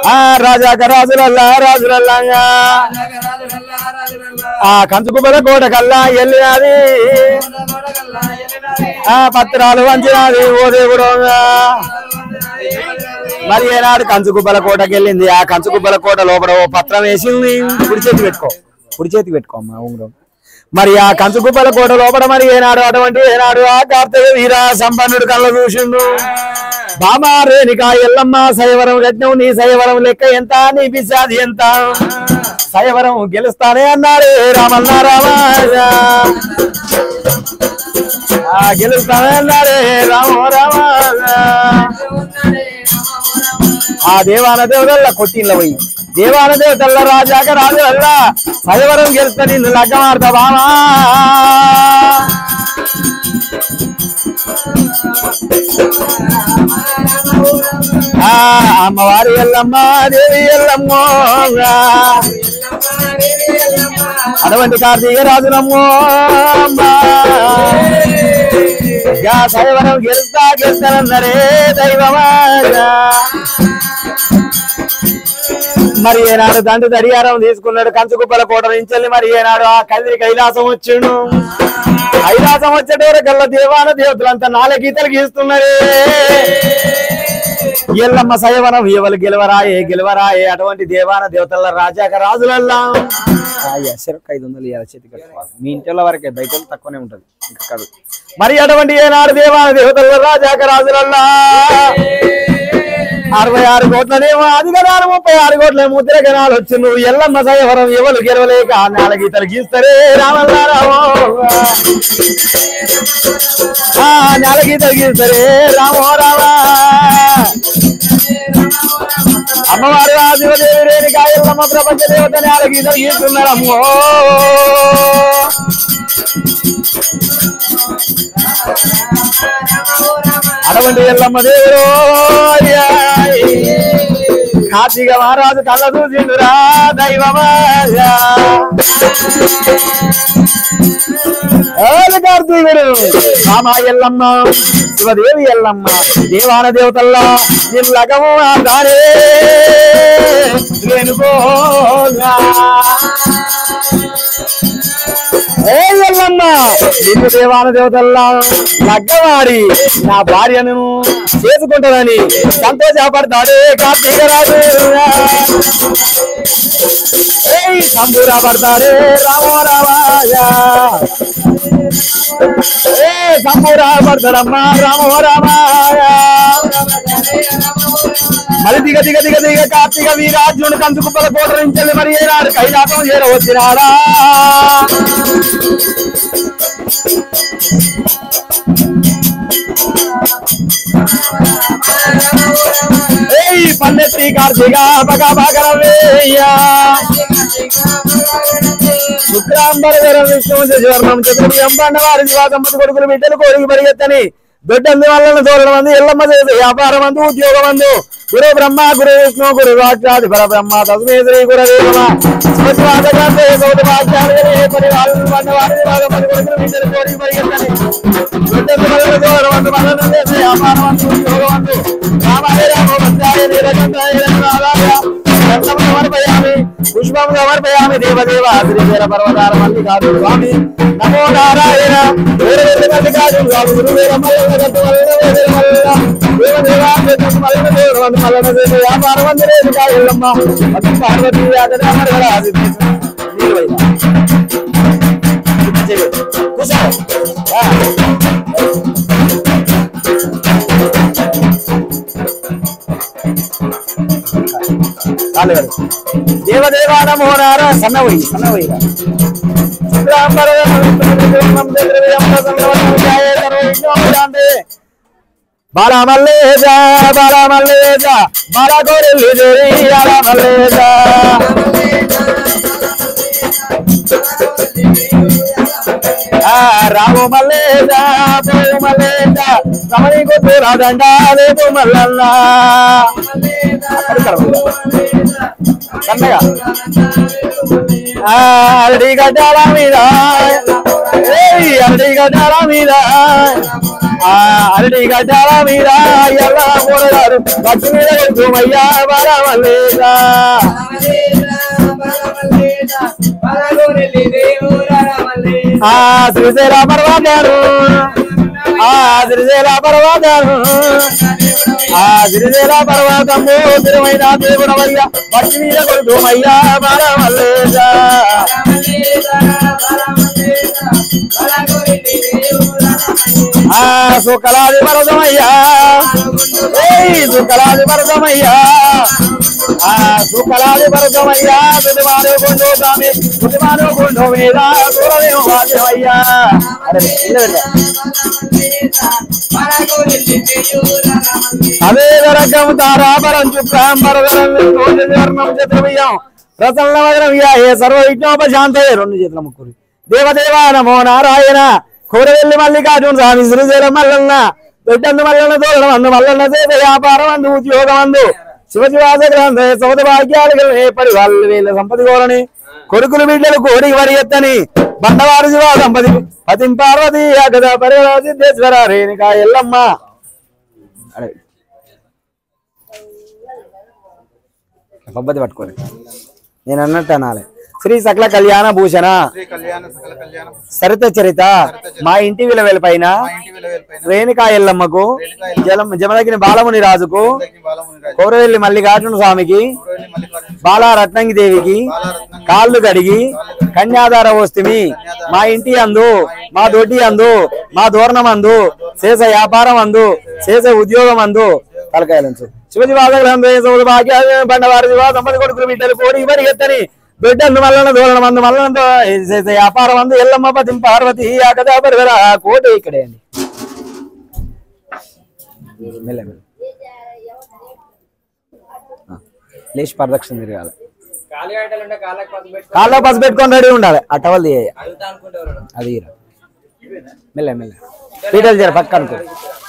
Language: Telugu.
ఆ రాజాక రాజులల్లా రాజులల్లా ఆ కంచుకుబల కోట కల్లా వెళ్ళినది ఆ పత్రాలు వంచినది ఓ దేవుడు మరి ఏనాడు కంచుకుబ్బల కోటకి వెళ్ళింది ఆ కంచుకుబ్బల కోట లోపల ఓ పత్రం వేసింది కుడి చేతి పెట్టుకో కుడి చేతి పెట్టుకో అమ్మా ఉంగరం మరి ఆ కంచుకుబ్బల కోట లోపల మరి ఏనాడు అటువంటి ఏనాడు ఆ కార్తీక వీర సంపన్నుడు కళ్ళ చూసిండు బామా రేణిక ఎల్లమ్మ సయవరం రత్నం నీ సయవరం లెక్క ఎంత నీ పిసాది ఎంత సయవరం గెలుస్తానే అన్నాడు రామన్న రామాయ ఆ గెలుస్తానే అన్నాడే రామ రామాయ ఆ దేవాన దేవతల్ల కొట్టిండ్ల పోయి దేవాన దేవతల్ల రాజాక రాజు వల్ల సయవరం గెలుస్తా నిన్ను లగ్గమాడతా బామా ఆ అమ్మవారి ఎల్లమ్మ దేవి ఎల్లమ్మ అటువంటి కార్తీక రాజునమ్మో గా సయవరం గెలుస్తా గెలుస్తానన్నరే దైవమా మరి ఏనాడు దండు దడియారం తీసుకున్నాడు కంచుకుప్పల కోట నుంచి మరి ఏనాడు ఆ కదిరి కైలాసం వచ్చిండు కైలాసం వచ్చేటోరకల్లా దేవాన దేవతలంతా నాలుగు గీతలు గీస్తున్నారే ఎల్లమ్మ సయవనం ఎవరు గెలవరాయే గెలవరాయే అటువంటి దేవాన దేవతల రాజాక రాజులల్లా అయ్యా చెరకు ఐదు వందలు ఇవ్వాలి చేతి కట్టుకోవాలి మీ ఇంటిలో వరకే బయట వాళ్ళు తక్కువనే ఉంటది ఇంకా కాదు మరి అటువంటి ఏనాడు దేవాన దేవతల రాజాక రాజులల్లా అరవై ఆరు కోట్లనేమో అధికారాలు ముప్పై ఆరు కోట్ల ముద్ర గణాలు వచ్చి నువ్వు ఎల్లమ్మ సయవరం ఎవరు గెలవలేక ఆ నాలుగు గీతలు గీస్తారే రామల్లారామో ఆ నాలుగు గీతలు గీస్తారే రామో రామా అమ్మవారు ఆదివదేవి రేణుకా ఎల్లమ్మ ప్రపంచ దేవత నాలుగు గీతలు గీస్తున్నారమ్మో అటువంటి ఎల్లమ్మ దేవుడు కార్తీక మహారాజు కళ్ళ చూసిండురా దైవమాయా ఏలు కార్తీకుడు రామ ఎల్లమ్మ శివదేవి ఎల్లమ్మ దేవాన దేవతల్లా నిల్లగము దానే వెనుకోగా ఏ ఎల్లమ్మ నిన్ను దేవాన దేవతల్లా లగ్గవాడి నా భార్యను చేసుకుంటానని సంతోషపడతాడే కార్తీక రాజు ఏయ్ సంబూరా పడతాడే రామో రామాయా ఏ సంబూరా పడతాడమ్మా రామో రామాయా మరి దిగ దిగ దిగ దిగ కార్తీక వీరార్జునుడు కంచుకుప్పల కోట నుంచి మరి ఏనాడు కైలాసం చేరవచ్చినాడా ఏయ్ పన్నెత్తి కార్తీక బగా బాగరవేయ్యా శుక్రాంబరవరం విష్ణువు శశివర్ణం చతుర్భి అంబన్న వారి దంపతి కొడుకులు బిడ్డలు కోరిక పరిగెత్తని దొడ్డంది వలన తోలడం మంది ఎల్లమ్మ చేసే వ్యాపారం అందు ఉద్యోగం అందు గురు బ్రహ్మ గురు విష్ణు గురు వాక్యాది పర బ్రహ్మ తస్మే శ్రీ గురు స్మృతివాదకాంతే సోటి వాక్యాలు పరి వాళ్ళు వంద వారి దంపతి కొడుకులు బిడ్డలు కోరిక పరిగెత్తని దొడ్డంది వలన తోలడం మంది వలన చేసే వ్యాపారం అందు ఉద్యోగం అందు రామాయ రామో భద్రాయ నీలకంఠాయ రామాయ రత్నములు సమర్పయామి పుష్పములు సమర్పయామి దేవదేవ శ్రీధర పర్వతాల మల్లికాదు స్వామి నమో నారాయణ వేరే వేరే మల్లికాదు స్వామి గురువేర మల్లన గట్టు మల్లన వేరే మల్లన దేవదేవ గట్టు మల్లన దేవుడు వంద మల్లన దేవ వ్యాపార వందరే ఎల్లమ్మ అతి పార్వతీ అతని అమరగల ఆది నీలవైన కూర్చో ఆ. చాలు కదా. దేవదేవా నమో నార సన్నవై సన్నవై బాల మల్లేజ బాల మల్లేజ బాల గోరెల్లి జోరి బాల మల్లేజ ఆ రాము మల్లేజ పోవు మల్లేజ రమణి కొట్టు రాదండ రేపు మల్లన్న అక్కడ కన్నగా అరడి గడ్డాల మీద ఏయ్ అరడి గడ్డాల మీద ఆ అరటి గడ్డాల మీద ఎల్ల మూడగారు పట్టు మీద కొడుకుమయ్యా బలమల్లేదా ఆ శ్రీశైల పర్వతాలు ఆ శ్రీశైల పర్వతాలు ఆ శ్రీశైల పర్వతము తిరుమైన దేవుడమయ్యా పట్టు మీద కొడుకుమయ్యా బలమల్లేదా ఆ సుకలాది వరదమయ్యా ఏయ్ సుకలాది వరదమయ్యా ఆ సుకలాది వరదమయ్యా తుదిమాను గుండు స్వామి తుదిమాను గుండు మీద దూరమేమో వాద్యమయ్యా అరే నిలబెట్ట. అదే రకం తారాపరం చుక్రాం పరదరం విష్ణువర్ణం చతుర్వియం ప్రసన్న వదనం యా ఏ సర్వ విజ్ఞోపశాంతయే రెండు చేతుల ముక్కురు దేవదేవ నమో నారాయణ కూరవెల్లి మల్లికార్జున స్వామి శ్రీశైలం మల్లన్న దొడ్డందు మల్లన్న తోరణం అందు మల్లన్న చేత వ్యాపారం అందు ఉద్యోగం అందు శివశివాస గ్రంథ సౌద భాగ్యాలు కలిగిన పడి వాళ్ళు వీళ్ళ సంపద కోరని కొడుకులు బిడ్డలు కోడి వరి ఎత్తని బండవారు శివ సంపది పతిం పార్వతి అగద పరివర సిద్ధేశ్వర రేణుక ఎల్లమ్మ అరే పబ్బతి పట్టుకోలే నేను అన్నట్టు అనాలి శ్రీ సకల కళ్యాణ భూషణ శ్రీ కళ్యాణ సకల కళ్యాణ సరిత చరిత మా ఇంటి విలువల పైన ఇంటి విలువలపైన రేణుకా ఎల్లమ్మకు జలం జమదగిన బాలముని రాజుకు బాలముని రాజు కౌరవెల్లి మల్లికార్జున స్వామికి కోరవెల్లి మల్లికార్జున బాలా రత్నంగి దేవికి బాలారత్నం కాళ్ళు కడిగి కన్యాదార వస్తుమి మా ఇంటి అందు మా దొడ్డి అందు మా దూరణం అందు శేష వ్యాపారం అందు శేష ఉద్యోగం అందు తలకాయలంచు శివజీ వాదగ్రహం భాగ్య బండవారి శివ సంపద కొడుకులు బిడ్డలు కోడి మరి ఎత్తని బిడ్డలు మల్లన దూరణం అందు మల్లన శేష వ్యాపారం అందు ఎల్లమ్మ పతిం పార్వతి ఆకదా పరివర కోటి ఇక్కడే అండి మెల్ల మెల్ల ఆ, లేచి ప్రదక్షిణ తిరగాలి కాళ్ళ పసు పెట్టుకొని రెడీ ఉండాలి ఆ టవల్ తీయ అది ఈరా. మెల్ల మెల్ల పీటలు జర పక్క అనుకో